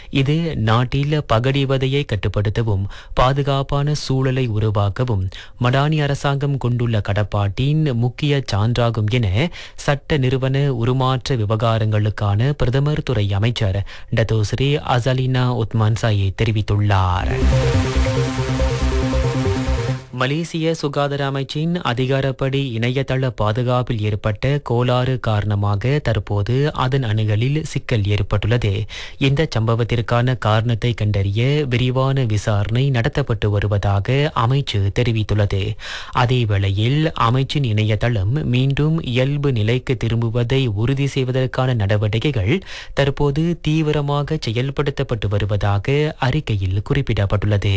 இது நாட்டில் பகடிவதையை கட்டுப்படுத்தவும் பாதுகாப்பான சூழலை உருவாக்கவும் மடானி அரசாங்கம் கொண்டுள்ள கடப்பாட்டின் முக்கிய சான்றாகும் என சட்ட நிறுவன உருமாற்ற விவகாரங்களுக்கான பிரதமர் துறை அமைச்சர் டத்தோஸ்ரீ அசலினா உத்மான் சாயே தெரிவித்துள்ளார் மலேசிய சுகாதார அமைச்சின் அதிகாரப்படி இணையதள பாதுகாப்பில் ஏற்பட்ட கோளாறு காரணமாக தற்போது அதன் அணுகலில் சிக்கல் ஏற்பட்டுள்ளது இந்த சம்பவத்திற்கான காரணத்தை கண்டறிய விரிவான விசாரணை நடத்தப்பட்டு வருவதாக அமைச்சு தெரிவித்துள்ளது அதேவேளையில் அமைச்சின் இணையதளம் மீண்டும் இயல்பு நிலைக்கு திரும்புவதை உறுதி செய்வதற்கான நடவடிக்கைகள் தற்போது தீவிரமாக செயல்படுத்தப்பட்டு வருவதாக அறிக்கையில் குறிப்பிடப்பட்டுள்ளது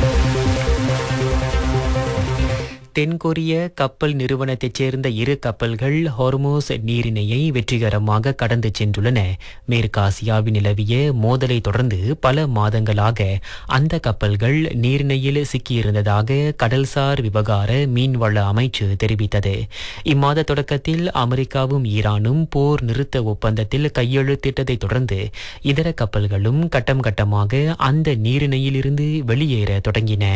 தென்கொரிய கப்பல் நிறுவனத்தைச் சேர்ந்த இரு கப்பல்கள் ஹொர்மோஸ் நீரிணையை வெற்றிகரமாக கடந்து சென்றுள்ளன மேற்காசியாவில் நிலவிய மோதலை தொடர்ந்து பல மாதங்களாக அந்த கப்பல்கள் நீரிணையில் சிக்கியிருந்ததாக கடல்சார் விவகார மீன்வள அமைச்சு தெரிவித்தது இம்மாத தொடக்கத்தில் அமெரிக்காவும் ஈரானும் போர் நிறுத்த ஒப்பந்தத்தில் கையெழுத்திட்டதை தொடர்ந்து இதர கப்பல்களும் கட்டம் கட்டமாக அந்த நீரிணையிலிருந்து வெளியேற தொடங்கின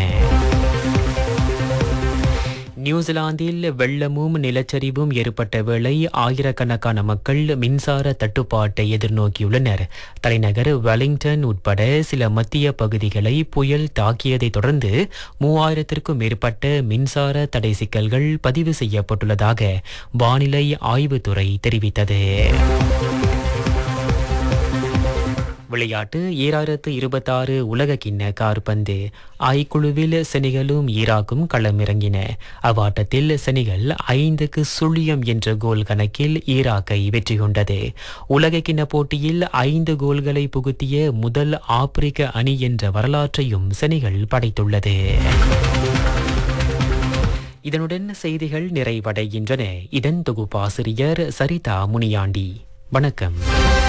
நியூசிலாந்தில் வெள்ளமும் நிலச்சரிவும் ஏற்பட்ட வேளை ஆயிரக்கணக்கான மக்கள் மின்சார தட்டுப்பாட்டை எதிர்நோக்கியுள்ளனர் தலைநகர் வெலிங்டன் உட்பட சில மத்திய பகுதிகளை புயல் தாக்கியதை தொடர்ந்து மூவாயிரத்திற்கும் மேற்பட்ட மின்சார தடை சிக்கல்கள் பதிவு செய்யப்பட்டுள்ளதாக வானிலை ஆய்வுத்துறை தெரிவித்தது விளையாட்டு ஈராயிரத்து இருபத்தாறு உலக கிண்ண கார்பந்து ஐக்குழுவில் செனிகலும் ஈராக்கும் களமிறங்கின அவ்வாட்டத்தில் செனிகல் ஐந்துக்கு சுழியம் என்ற கோல் கணக்கில் ஈராக்கை வெற்றி கொண்டது உலக கிண்ண போட்டியில் ஐந்து கோல்களை புகுத்திய முதல் ஆப்பிரிக்க அணி என்ற வரலாற்றையும் செனிகல் படைத்துள்ளது இதனுடன் செய்திகள் நிறைவடைகின்றன இதன் தொகுப்பாசிரியர் சரிதா முனியாண்டி வணக்கம்